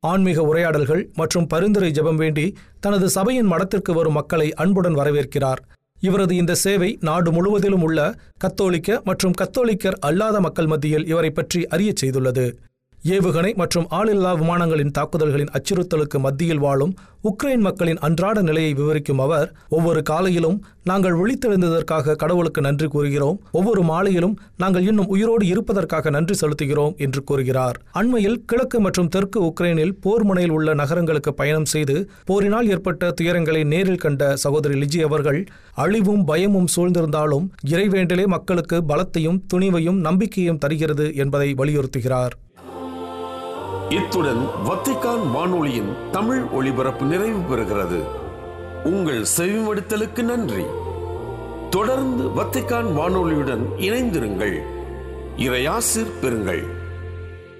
ஆன்மீக உரையாடல்கள் மற்றும் பரிந்துரை ஜெபம் வேண்டி தனது சபையின் மடத்திற்கு வரும் மக்களை அன்புடன் வரவேற்கிறார் இவரது இந்த சேவை நாடு முழுவதிலும் உள்ள கத்தோலிக்க மற்றும் கத்தோலிக்கர் அல்லாத மக்கள் மத்தியில் இவரை பற்றி அறியச் செய்துள்ளது ஏவுகணை மற்றும் ஆளில்லா விமானங்களின் தாக்குதல்களின் அச்சுறுத்தலுக்கு மத்தியில் வாழும் உக்ரைன் மக்களின் அன்றாட நிலையை விவரிக்கும் அவர் ஒவ்வொரு காலையிலும் நாங்கள் விழித்தெழுந்ததற்காக கடவுளுக்கு நன்றி கூறுகிறோம் ஒவ்வொரு மாலையிலும் நாங்கள் இன்னும் உயிரோடு இருப்பதற்காக நன்றி செலுத்துகிறோம் என்று கூறுகிறார் அண்மையில் கிழக்கு மற்றும் தெற்கு உக்ரைனில் போர் முனையில் உள்ள நகரங்களுக்கு பயணம் செய்து போரினால் ஏற்பட்ட துயரங்களை நேரில் கண்ட சகோதரி லிஜி அவர்கள் அழிவும் பயமும் சூழ்ந்திருந்தாலும் இறைவேண்டலே மக்களுக்கு பலத்தையும் துணிவையும் நம்பிக்கையும் தருகிறது என்பதை வலியுறுத்துகிறார் இத்துடன் வத்திக்கான் வானொலியின் தமிழ் ஒளிபரப்பு நிறைவு பெறுகிறது உங்கள் செவிமடுத்தலுக்கு நன்றி தொடர்ந்து வத்திக்கான் வானொலியுடன் இணைந்திருங்கள் இறையாசிர் பெறுங்கள்